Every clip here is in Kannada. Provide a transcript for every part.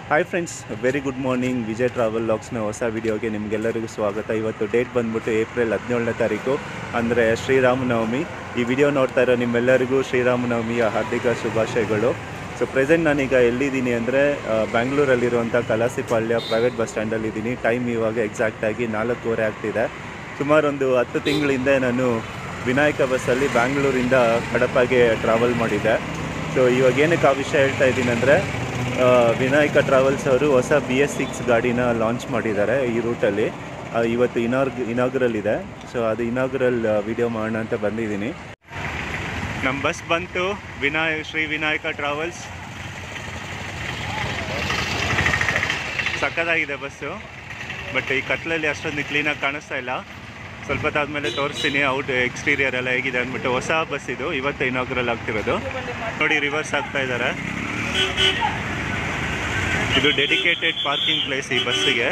Hi friends very good morning Vijay travel ಲಾಗ್ಸ್ನ ಹೊಸ ವಿಡಿಯೋಗೆ ನಿಮಗೆಲ್ಲರಿಗೂ ಸ್ವಾಗತ ಇವತ್ತು ಡೇಟ್ ಬಂದ್ಬಿಟ್ಟು ಏಪ್ರಿಲ್ ಹದಿನೇಳನೇ ತಾರೀಕು ಅಂದರೆ ಶ್ರೀರಾಮನವಮಿ ಈ ವಿಡಿಯೋ ನೋಡ್ತಾ ಇರೋ ನಿಮ್ಮೆಲ್ಲರಿಗೂ ಶ್ರೀರಾಮನವಮಿಯ ಹಾರ್ದಿಕ ಶುಭಾಶಯಗಳು ಸೊ ಪ್ರೆಸೆಂಟ್ ನಾನೀಗ ಎಲ್ಲಿದ್ದೀನಿ ಅಂದರೆ ಬ್ಯಾಂಗ್ಳೂರಲ್ಲಿರುವಂಥ ಕಲಾಸಿಪಾಳ್ಯ ಪ್ರೈವೇಟ್ ಬಸ್ ಸ್ಟ್ಯಾಂಡಲ್ಲಿದ್ದೀನಿ ಟೈಮ್ ಇವಾಗ ಎಕ್ಸಾಕ್ಟಾಗಿ ನಾಲ್ಕೂವರೆ ಆಗ್ತಿದೆ ಸುಮಾರು ಒಂದು ಹತ್ತು ತಿಂಗಳ ಹಿಂದೆ ನಾನು ವಿನಾಯಕ ಬಸ್ಸಲ್ಲಿ ಬ್ಯಾಂಗ್ಳೂರಿಂದ ಕಡಪಗೆ ಟ್ರಾವೆಲ್ ಮಾಡಿದ್ದೆ ಸೊ ಇವಾಗ ಏನಕ್ಕೆ ಆ ವಿಷಯ ಹೇಳ್ತಾ ಇದ್ದೀನಿ ಅಂದರೆ ವಿನಾಯಕ ಟ್ರಾವೆಲ್ಸ್ ಅವರು ಹೊಸ ಬಿ ಎಸ್ ಸಿಕ್ಸ್ ಗಾಡಿನ ಲಾಂಚ್ ಮಾಡಿದ್ದಾರೆ ಈ ರೂಟಲ್ಲಿ ಆ, ಇವತ್ತು ಇನಾಗ್ ಇನಾಗ್ರಲ್ ಇದೆ ಸೊ ಅದು ಇನಾಗ್ರಲ್ ವಿಡಿಯೋ ಮಾಡೋಣ ಅಂತ ಬಂದಿದ್ದೀನಿ ನಮ್ಮ ಬಸ್ ಬಂತು ವಿನಾಯ ಶ್ರೀ ವಿನಾಯಕ ಟ್ರಾವೆಲ್ಸ್ ಸಕ್ಕತ್ತಾಗಿದೆ ಬಸ್ಸು ಬಟ್ ಈ ಕತ್ಲಲ್ಲಿ ಅಷ್ಟೊಂದು ಕ್ಲೀನಾಗಿ ಕಾಣಿಸ್ತಾ ಇಲ್ಲ ಸ್ವಲ್ಪ ಹೊತ್ತಾದ್ಮೇಲೆ ತೋರಿಸ್ತೀನಿ ಔಟ್ ಎಕ್ಸ್ಟೀರಿಯರ್ ಎಲ್ಲ ಹೇಗಿದೆ ಅಂದ್ಬಿಟ್ಟು ಹೊಸ ಬಸ್ ಇದು ಇವತ್ತು ಇನಾಗ್ರಲ್ ಆಗ್ತಿರೋದು ನೋಡಿ ರಿವರ್ಸ್ ಆಗ್ತಾ ಇದ್ದಾರೆ ಇದು ಡೆಡಿಕೇಟೆಡ್ ಪಾರ್ಕಿಂಗ್ ಪ್ಲೇಸ್ ಈ ಬಸ್ಸಿಗೆ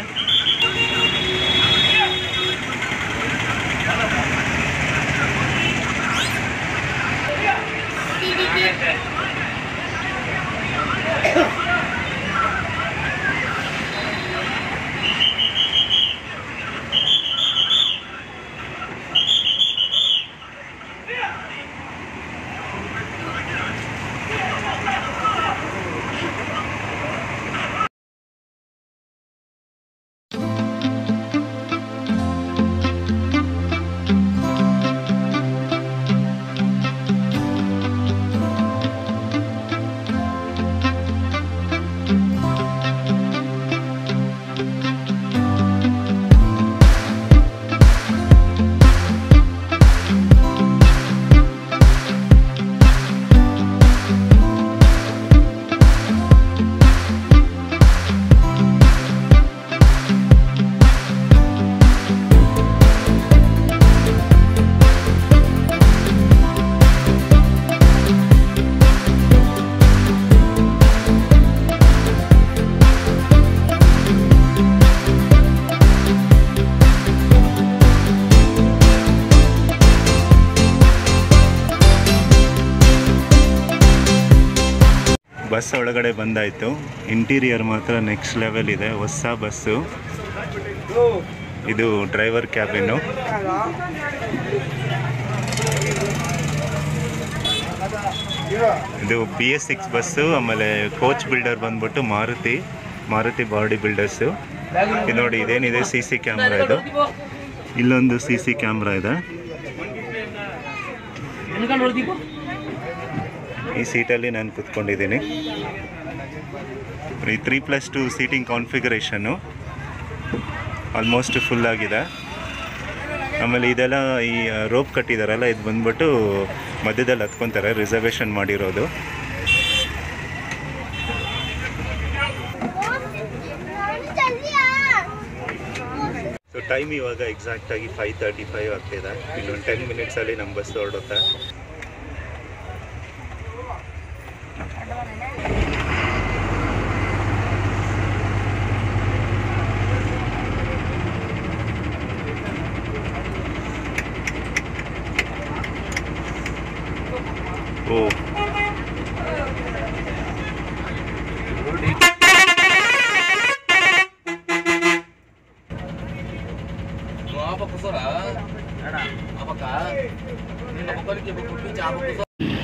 ಬಸ್ ಒಳಗಡೆ ಬಂದಾಯಿತು ಇಂಟೀರಿಯರ್ ಮಾತ್ರ ನೆಕ್ಸ್ಟ್ ಲೆವೆಲ್ ಇದೆ ಹೊಸ ಬಸ್ಸು ಇದು ಡ್ರೈವರ್ ಕ್ಯಾಬಿನ್ನು ಇದು ಬಿ ಎಸ್ ಸಿಕ್ಸ್ ಬಸ್ಸು ಆಮೇಲೆ ಕೋಚ್ ಬಿಲ್ಡರ್ ಬಂದ್ಬಿಟ್ಟು ಮಾರುತಿ ಮಾರುತಿ ಬಾಡಿ ಬಿಲ್ಡರ್ಸು ಇದು ನೋಡಿ ಇದೇನಿದೆ ಸಿ ಸಿ ಕ್ಯಾಮ್ರಾ ಇದು ಇಲ್ಲೊಂದು ಸಿ ಸಿ ಕ್ಯಾಮ್ರಾ ಇದೆ ಈ ಸೀಟಲ್ಲಿ ನಾನು ಕುತ್ಕೊಂಡಿದ್ದೀನಿ ಈ three plus two seating configuration almost full ಆಗಿದೆ ಆಮೇಲೆ ಇದೆಲ್ಲ ಈ ರೋಪ್ ಕಟ್ಟಿದಾರಲ್ಲ ಇದು ಬಂದ್ಬಿಟ್ಟು ಮಧ್ಯದಲ್ಲಿ ಹತ್ಕೊತಾರೆ ರಿಸರ್ವೇಷನ್ ಮಾಡಿರೋದು ಸೊ ಟೈಮ್ ಇವಾಗ ಎಕ್ಸಾಕ್ಟಾಗಿ ಫೈವ್ ತರ್ಟಿ ಫೈವ್ ಆಗ್ತಿದೆ ಇನ್ನೊಂದು ಟೆನ್ ಮಿನಿಟ್ಸಲ್ಲಿ ನಮ್ಮ ಬಸ್ ಹೊರಡುತ್ತೆ ಓ apa kusura? Ada. Apakah? Apa kali dia berkumpul apa kusura?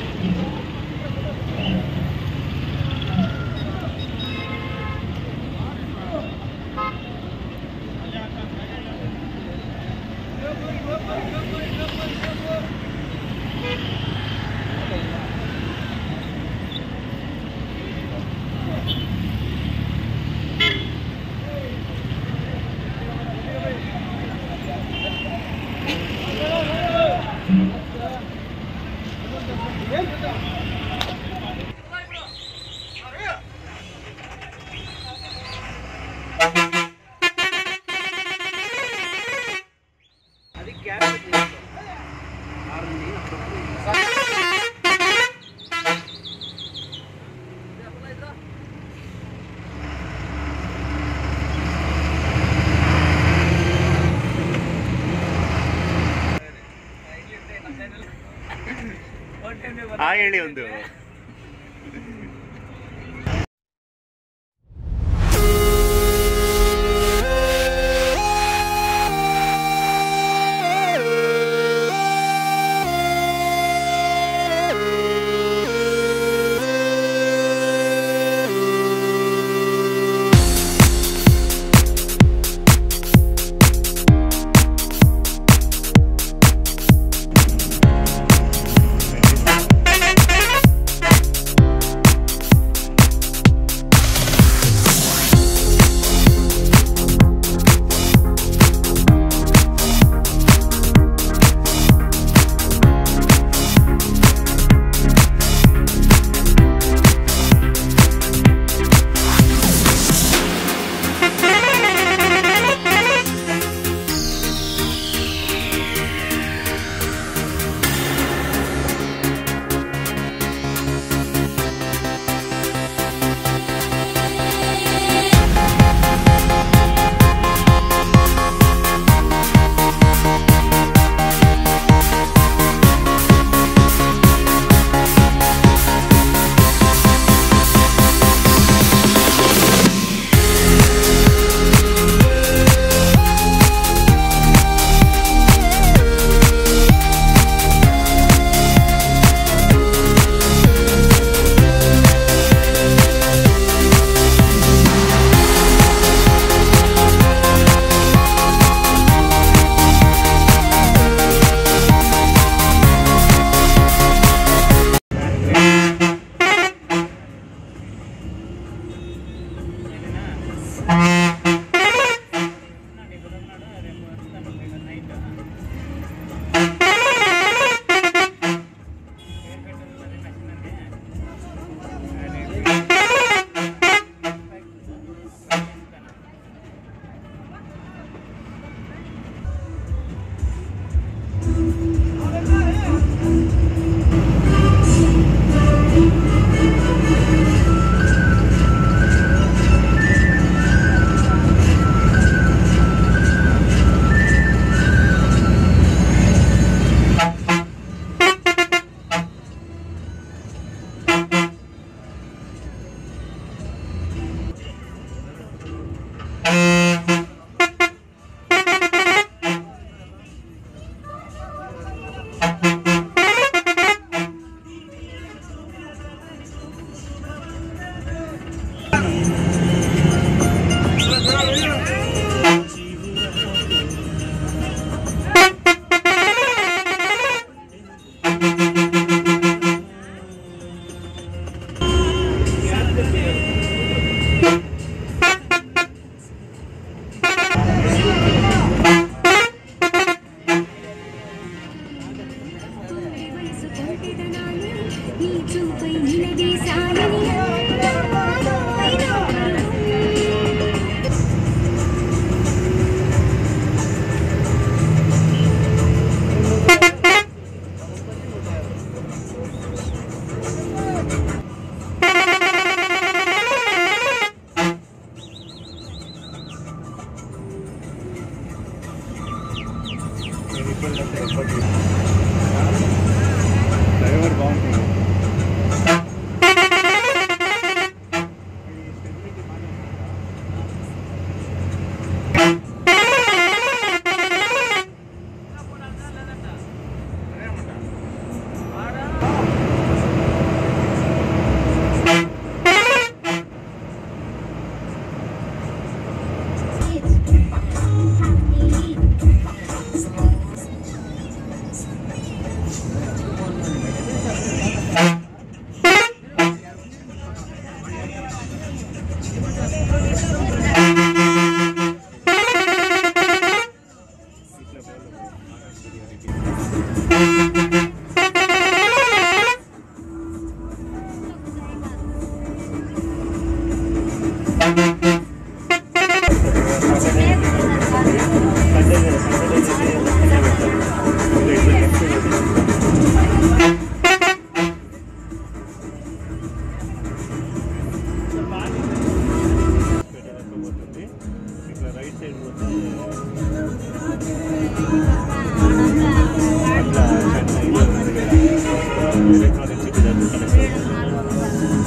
ಆ ಹೇಳಿ ಒಂದು పుట్టెదనాలు నీ చూపై నిలది సాగని డ్రైవర్ బాగుంటుంది ఇట్లా రైట్ సైడ్ పోతే అట్లా చెన్నై ఎలక్ట్రానిక్ సిటీ దాకా కనెక్ట్ అవుతుంది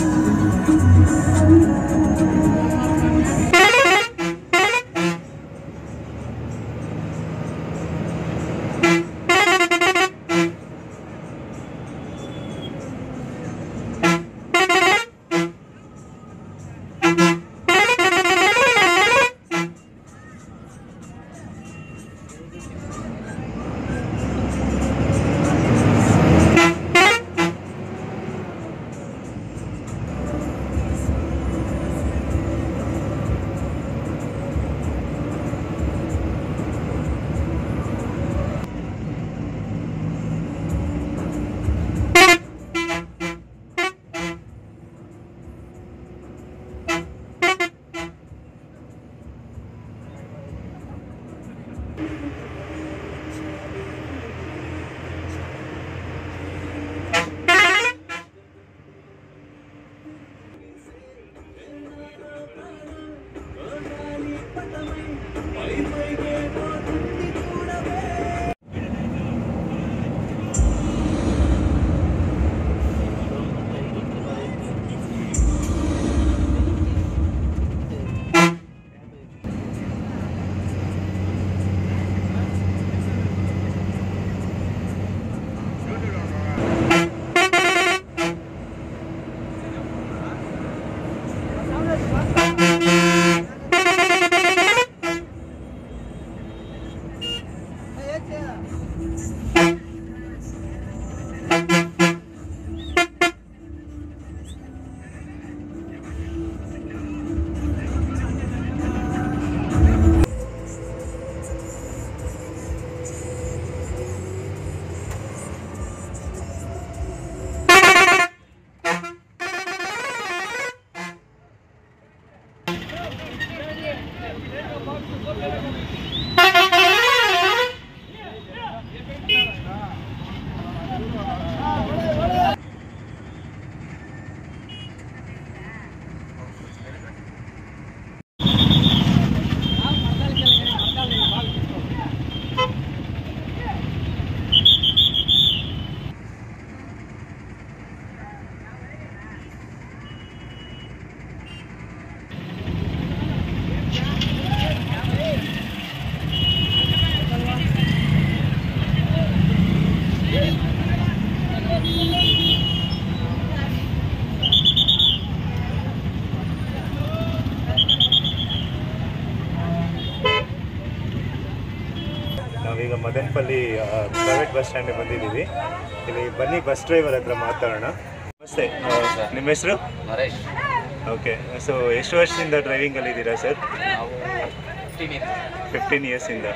ನಾವೀಗ ಮದನಪಲ್ಲಿ ಪ್ರೈವೇಟ್ ಬಸ್ ಸ್ಟ್ಯಾಂಡ್ ಬಂದಿದ್ದೀವಿ ಇಲ್ಲಿ ಬನ್ನಿ ಬಸ್ ಡ್ರೈವರ್ ಹತ್ರ ಮಾತಾಡೋಣ ನಮಸ್ತೆ ಆ, ಸರ್. ನಿಮ್ಮ ಹೆಸರು ನರೇಶ್ ಓಕೆ ಸೊ ಎಷ್ಟು ವರ್ಷದಿಂದ ಡ್ರೈವಿಂಗಲ್ಲಿ ಇದ್ದೀರಾ ಸರ್ ನಾವು ಫಿಫ್ಟೀನ್ ಫಿಫ್ಟೀನ್ ಇಯರ್ಸಿಂದ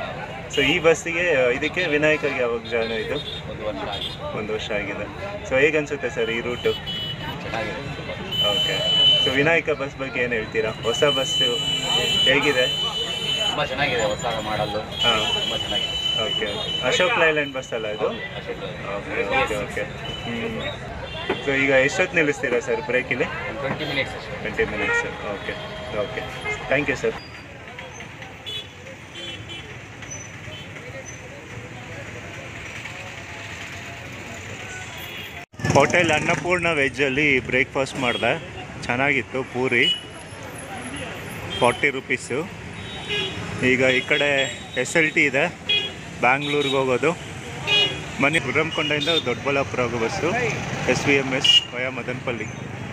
ಸೊ ಈ ಬಸ್ಸಿಗೆ ಇದಕ್ಕೆ ವಿನಾಯಕಗೆ ಯಾವಾಗ ಜಾಯ್ನ್ ಆಯಿತು ಒಂದು ವರ್ಷ ಆಗಿದೆ ಒಂದು ವರ್ಷ ಆಗಿದೆ ಸೊ ಹೇಗೆ ಅನ್ಸುತ್ತೆ ಸರ್ ಈ ರೂಟು ಚೆನ್ನಾಗಿದೆ ಓಕೆ ಸೊ ವಿನಾಯಕ ಬಸ್ ಬಗ್ಗೆ ಏನು ಹೇಳ್ತೀರಾ ಹೊಸ ಬಸ್ಸು ಹೇಗಿದೆ ತುಂಬ ಚೆನ್ನಾಗಿದೆ ಹೊಸ ಮಾಡಲ್ಲು ಹಾಂ ತುಂಬ ಚೆನ್ನಾಗಿದೆ ಓಕೆ ಅಶೋಕ್ ಲೈಲ್ಯಾಂಡ್ ಬಸ್ ಅಲ್ಲ ಇದು Ashok okay okay okay so ಈಗ ಎಷ್ಟೊತ್ತು ನಿಲ್ಲಿಸ್ತೀರಾ ಸರ್ ಬ್ರೇಕಿಲಿ ಟ್ವೆಂಟಿ ಮಿನಿಟ್ಸ್ ಅಷ್ಟೇ twenty minutes okay okay thank you sir hotel Annapurna ವೆಜ್ಜಲ್ಲಿ ಬ್ರೇಕ್ಫಾಸ್ಟ್ ಮಾಡಿದೆ ಚೆನ್ನಾಗಿತ್ತು ಪೂರಿ ಫಾರ್ಟಿ ರುಪೀಸು ಈಗ ಈ ಕಡೆ ಎಸ್ ಎಲ್ ಟಿ ಇದೆ ಬ್ಯಾಂಗ್ಳೂರ್ಗೆ ಹೋಗೋದು ಮನೆ ಗುರ್ರಂಕೊಂಡೆಯಿಂದ ದೊಡ್ಡಬಳ್ಳಾಪುರ ಹೋಗೋ bus S V M S via Madanapalle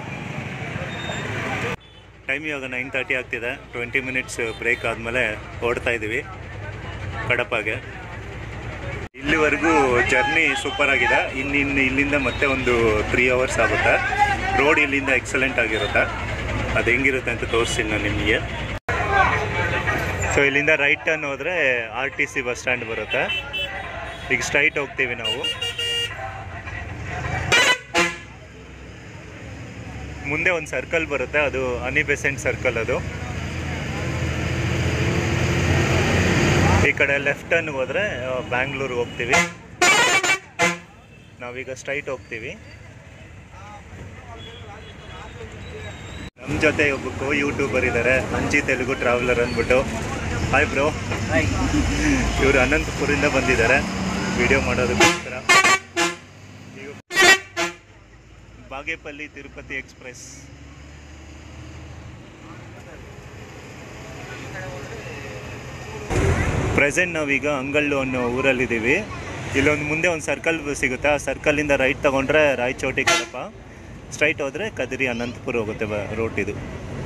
time ಇವಾಗ ನೈನ್ ತರ್ಟಿ ಆಗ್ತಿದೆ ಟ್ವೆಂಟಿ ಮಿನಿಟ್ಸ್ ಬ್ರೇಕ್ ಆದಮೇಲೆ ಓಡ್ತಾ ಇದ್ದೀವಿ ಕಡಪಾಗೆ ಇಲ್ಲಿವರೆಗೂ ಜರ್ನಿ ಸೂಪರ್ ಆಗಿದೆ ಇನ್ನಿನ್ನು ಇಲ್ಲಿಂದ ಮತ್ತೆ ಒಂದು ತ್ರೀ ಅವರ್ಸ್ ಆಗುತ್ತೆ ರೋಡ್ ಇಲ್ಲಿಂದ ಎಕ್ಸಲೆಂಟ್ ಆಗಿರುತ್ತೆ ಅದು ಹೆಂಗಿರುತ್ತೆ ಅಂತ ತೋರಿಸ್ತೀನಿ ನಾನು ನಿಮಗೆ ಸೊ ಇಲ್ಲಿಂದ ರೈಟ್ ಟರ್ನ್ ಹೋದರೆ R T C bus stand ಬರುತ್ತೆ ಈಗ ಸ್ಟ್ರೈಟ್ ಹೋಗ್ತೀವಿ ನಾವು ಮುಂದೆ ಒಂದು ಸರ್ಕಲ್ ಬರುತ್ತೆ ಅದು ಹನಿ ಬೆಸೆಂಟ್ ಸರ್ಕಲ್ ಅದು ಈ ಕಡೆ ಲೆಫ್ಟ್ ಟರ್ನ್ಗೆ ಹೋದರೆ ಬ್ಯಾಂಗ್ಳೂರ್ಗೆ ಹೋಗ್ತೀವಿ ನಾವೀಗ ಸ್ಟ್ರೈಟ್ ಹೋಗ್ತೀವಿ ನಮ್ಮ ಜೊತೆ ಒಬ್ಬ ಕೋ ಯೂಟ್ಯೂಬರ್ ಇದ್ದಾರೆ ಅಂಜಿ ತೆಲುಗು ಟ್ರಾವೆಲರ್ ಅಂದ್ಬಿಟ್ಟು ಹಾಯ್ ಬ್ರೋ ಇವರು ಅನಂತಪುರಿಂದ ಬಂದಿದ್ದಾರೆ ವಿಡಿಯೋ ಮಾಡೋದಕ್ಕೋಸ್ಕರ ಈಗ ಬಾಗೇಪಲ್ಲಿ ತಿರುಪತಿ ಎಕ್ಸ್ಪ್ರೆಸ್ ಪ್ರೆಸೆಂಟ್ ನಾವೀಗ ಅಂಗಳ್ಳು ಅನ್ನೋ ಊರಲ್ಲಿದ್ದೀವಿ ಇಲ್ಲೊಂದು ಮುಂದೆ ಒಂದು ಸರ್ಕಲ್ ಸಿಗುತ್ತೆ ಆ ಸರ್ಕಲಿಂದ ರೈಟ್ ತಗೊಂಡ್ರೆ ರಾಯಚೋಟಿ ಕಡಪ ಸ್ಟ್ರೈಟ್ ಹೋದರೆ ಕದಿರಿ ಅನಂತಪುರ ಹೋಗುತ್ತೆ ಬ ರೋಟ್ ಇದು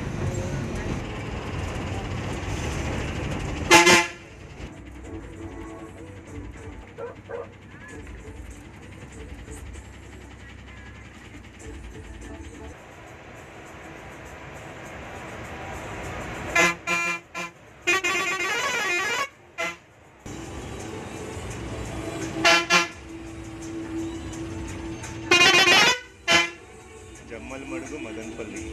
ಜಮ್ಮಲ್ ಮಡುಗು ಮದನಪಲ್ಲಿ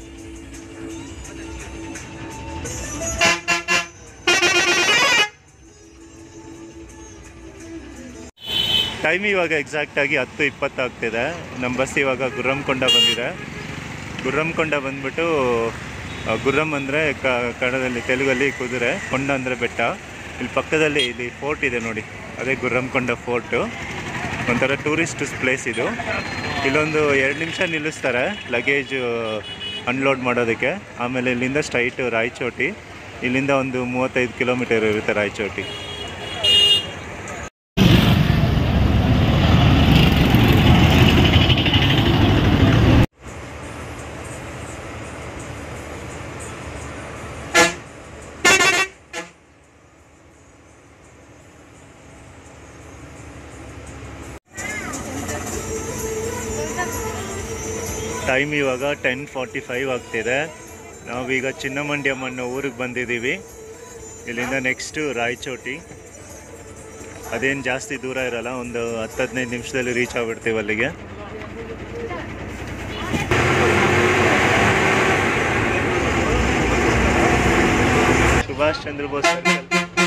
ಟೈಮ್ ಇವಾಗ ಎಕ್ಸಾಕ್ಟಾಗಿ ಹತ್ತು ಇಪ್ಪತ್ತಾಗ್ತಿದೆ ನಮ್ಮ ಬಸ್ ಇವಾಗ ಗುರ್ರಂಕೊಂಡ ಬಂದಿದೆ ಗುರ್ರಂಕೊಂಡ ಬಂದ್ಬಿಟ್ಟು ಆ, ಗುರ್ರಂ ಅಂದರೆ ಕನ್ನಡದಲ್ಲಿ ತೆಲುಗಲ್ಲಿ ಕುದುರೆ ಕೊಂಡ ಅಂದರೆ ಬೆಟ್ಟ ಇಲ್ಲಿ ಪಕ್ಕದಲ್ಲಿ ಇಲ್ಲಿ ಫೋರ್ಟ್ ಇದೆ ನೋಡಿ ಅದೇ ಗುರ್ರಂಕೊಂಡ ಫೋರ್ಟು ಒಂಥರ ಟೂರಿಸ್ಟ್ ಪ್ಲೇಸ್ ಇದು ಇಲ್ಲೊಂದು ಎರಡು ನಿಮಿಷ ನಿಲ್ಲಿಸ್ತಾರೆ ಲಗೇಜ್ ಅನ್ಲೋಡ್ ಮಾಡೋದಕ್ಕೆ ಆಮೇಲೆ ಇಲ್ಲಿಂದ ಸ್ಟ್ರೈಟ್ ರಾಯಚೋಟಿ ಇಲ್ಲಿಂದ ಒಂದು ಮೂವತ್ತೈದು ಕಿಲೋಮೀಟರ್ ಇರುತ್ತೆ ರಾಯಚೋಟಿ ಟೈಮ್ ಇವಾಗ ಟೆನ್ ಫಾರ್ಟಿ ಫೈವ್ ಆಗ್ತಿದೆ ನಾವೀಗ ಚಿನ್ನಮಂಡ್ಯಂ ಅನ್ನೋ ಊರಿಗೆ ಬಂದಿದ್ದೀವಿ ಇಲ್ಲಿಂದ ನೆಕ್ಸ್ಟು ರಾಯಚೋಟಿ ಅದೇನು ಜಾಸ್ತಿ ದೂರ ಇರಲ್ಲ ಒಂದು ಹತ್ತು ಹದಿನೈದು ನಿಮಿಷದಲ್ಲಿ ರೀಚ್ ಆಗ್ಬಿಡ್ತೀವಿ ಅಲ್ಲಿಗೆ Subhash Chandra Bose circle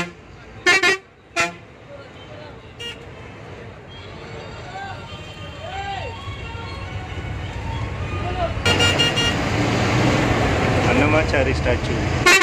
Annamachari statue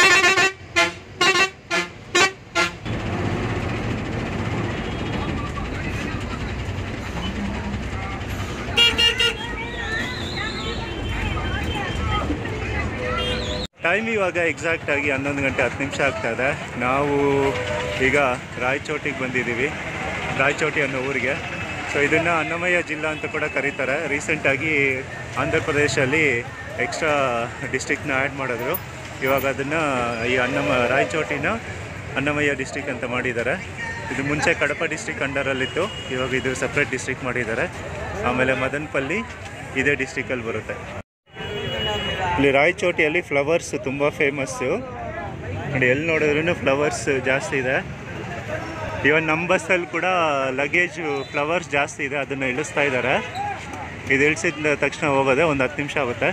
time ಇವಾಗ ಎಕ್ಸಾಕ್ಟ್ ಆಗಿ ಹನ್ನೊಂದು ಗಂಟೆ ಹತ್ತು ನಿಮಿಷ ಆಗ್ತಾ ಇದೆ ನಾವು ಈಗ ರಾಯಚೋಟಿಗೆ ಬಂದಿದ್ದೀವಿ ರಾಯಚೋಟಿ ಅನ್ನೋ ಊರಿಗೆ ಸೊ ಇದನ್ನು ಅನ್ನಮಯ್ಯ ಜಿಲ್ಲಾ ಅಂತ ಕೂಡ ಕರೀತಾರೆ ರೀಸೆಂಟಾಗಿ ಆಂಧ್ರ ಪ್ರದೇಶಲ್ಲಿ ಎಕ್ಸ್ಟ್ರಾ ಡಿಸ್ಟಿಕ್ನ ಆ್ಯಡ್ ಮಾಡಿದ್ರು ಇವಾಗ ಅದನ್ನು ಈ ಅನ್ನಮ ರಾಯಚೋಟಿನ ಅನ್ನಮಯ್ಯ ಡಿಸ್ಟಿಕ್ ಅಂತ ಮಾಡಿದ್ದಾರೆ ಇದು ಮುಂಚೆ ಕಡಪ ಡಿಸ್ಟಿಕ್ ಅಂಡರಲ್ಲಿತ್ತು ಇವಾಗ ಇದು ಸಪ್ರೇಟ್ ಡಿಸ್ಟಿಕ್ ಮಾಡಿದ್ದಾರೆ ಆಮೇಲೆ ಮದನಪಲ್ಲಿ ಇದೇ ಡಿಸ್ಟಿಕಲ್ಲಿ ಬರುತ್ತೆ ಇಲ್ಲಿ ರಾಯಚೋಟಿಯಲ್ಲಿ ಫ್ಲವರ್ಸ್ ತುಂಬ ಫೇಮಸ್ಸು ನೋಡಿ ಎಲ್ಲಿ ನೋಡಿದ್ರೂ ಫ್ಲವರ್ಸ್ ಜಾಸ್ತಿ ಇದೆ ಇವನ್ ನಮ್ಮ ಬಸ್ಸಲ್ಲಿ ಕೂಡ ಲಗೇಜ್ ಫ್ಲವರ್ಸ್ ಜಾಸ್ತಿ ಇದೆ ಅದನ್ನು ಇಳಿಸ್ತಾ ಇದ್ದಾರೆ ಇದು ಇಳಿಸಿದ ತಕ್ಷಣ ಹೋಗೋದೆ ಒಂದು ಹತ್ತು ನಿಮಿಷ ಆಗುತ್ತೆ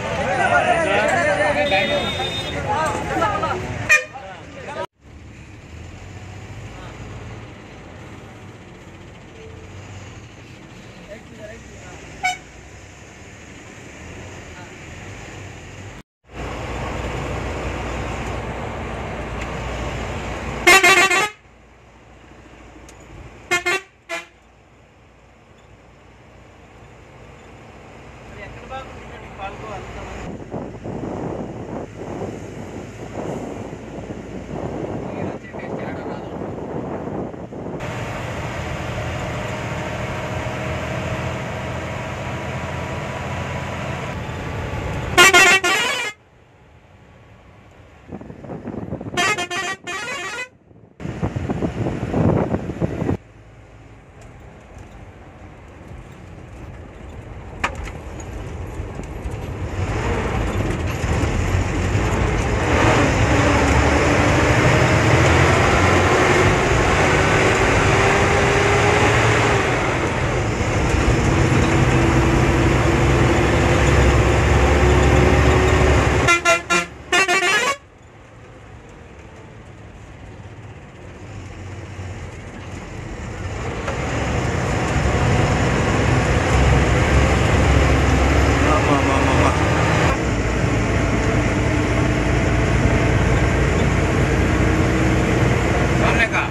सामने का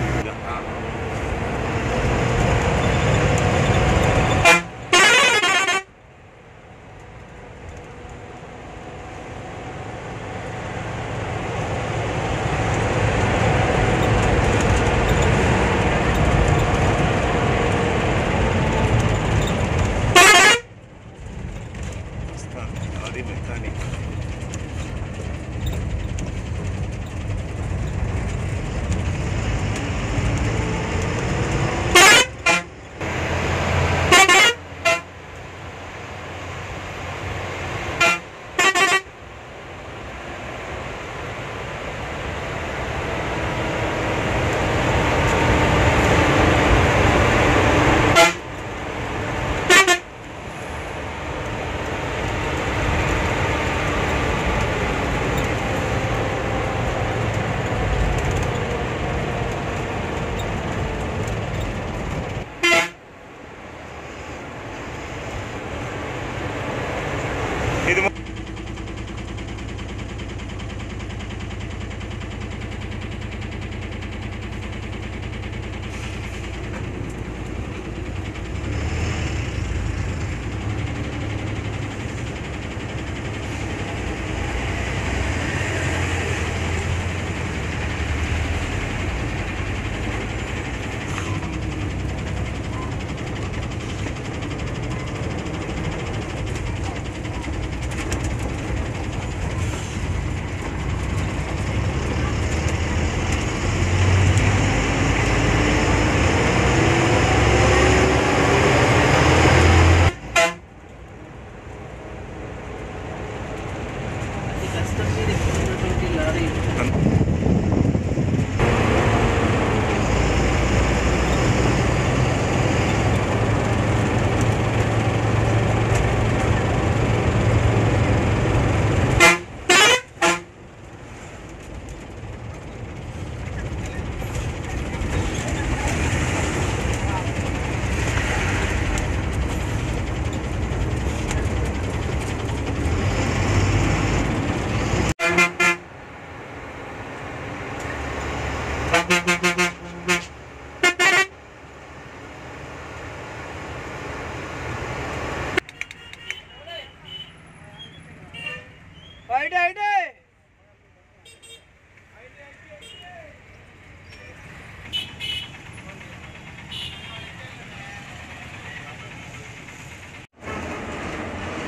ಗಾಡಿ ಮೆಕ್ಯಾನಿಕ್ ಇದು ಮು-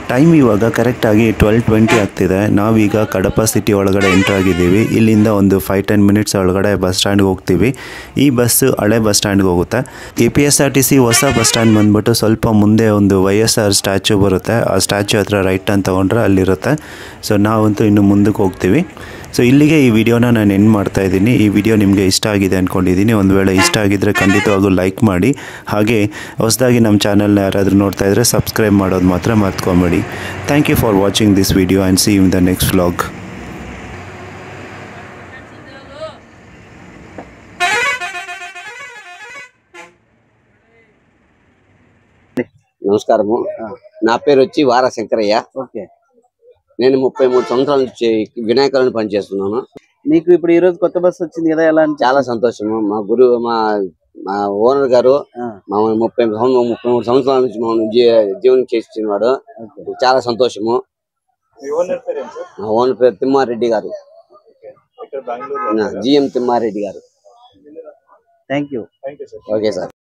ಟೈಮ್ ಇವಾಗ ಕರೆಕ್ಟಾಗಿ ಟ್ವೆಲ್ ಟ್ವೆಂಟಿ ಆಗ್ತಿದೆ ನಾವೀಗ ಕಡಪ ಸಿಟಿ ಒಳಗಡೆ ಎಂಟ್ರ್ ಆಗಿದ್ದೀವಿ ಇಲ್ಲಿಂದ ಒಂದು ಫೈವ್ ಟೆನ್ ಮಿನಿಟ್ಸ್ ಒಳಗಡೆ ಬಸ್ ಸ್ಟ್ಯಾಂಡ್ಗೆ ಹೋಗ್ತೀವಿ ಈ ಬಸ್ಸು ಹಳೆ ಬಸ್ ಸ್ಟ್ಯಾಂಡ್ಗೆ ಹೋಗುತ್ತೆ K P S R T C ಹೊಸ ಬಸ್ ಸ್ಟ್ಯಾಂಡ್ ಬಂದ್ಬಿಟ್ಟು ಸ್ವಲ್ಪ ಮುಂದೆ ಒಂದು ವೈ ಎಸ್ ಆರ್ ಸ್ಟ್ಯಾಚು ಬರುತ್ತೆ ಆ ಸ್ಟ್ಯಾಚು ಹತ್ರ ರೈಟ್ ಅಂತ ತೊಗೊಂಡ್ರೆ ಅಲ್ಲಿರುತ್ತೆ ಸೊ ನಾವಂತೂ ಇನ್ನು ಮುಂದಕ್ಕೆ ಹೋಗ್ತೀವಿ ಸೊ ಇಲ್ಲಿಗೆ ಈ ವಿಡಿಯೋನ ನಾನು ಎಂಡ್ ಮಾಡ್ತಾ ಇದ್ದೀನಿ ಈ ವಿಡಿಯೋ ನಿಮಗೆ ಇಷ್ಟ ಆಗಿದೆ ಅಂದ್ಕೊಂಡಿದ್ದೀನಿ ಒಂದು ವೇಳೆ ಇಷ್ಟ ಆಗಿದ್ದರೆ ಖಂಡಿತವಾಗೂ ಲೈಕ್ ಮಾಡಿ ಹಾಗೆ ಹೊಸದಾಗಿ ನಮ್ಮ ಚಾನಲ್ನ ಯಾರಾದರೂ ನೋಡ್ತಾ ಇದ್ದರೆ ಸಬ್ಸ್ಕ್ರೈಬ್ ಮಾಡೋದು ಮಾತ್ರ ಮರ್ತ್ಕೊಂಬೇಡಿ thank you for watching this video and see in the next vlog నమస్కారము నా పేరు వచ్చి వార శంకరయ్య ఓకే నేను ముప్పై మూడు సంవత్సరాల నుంచి వినాయకులను పనిచేస్తున్నాను మీకు ఇప్పుడు ఈ రోజు కొత్త బస్సు వచ్చింది కదా ఎలా అనిపించింది? చాలా సంతోషము మా గురువు మా మా ఓనర్ గారు ఆ, మా ముప్పై సంవ- ముప్పై మూడు సంవత్సరాల నుంచి మమ్మల్ని జీ- జీవనం చేస్తున్నాడు ఓకే. చాలా సంతోషము మా ఓనర్ పేరు తిమ్మారెడ్డి గారు జిఎం తిమ్మారెడ్డి గారు థ్యాంక్ యూ ఓకే సార్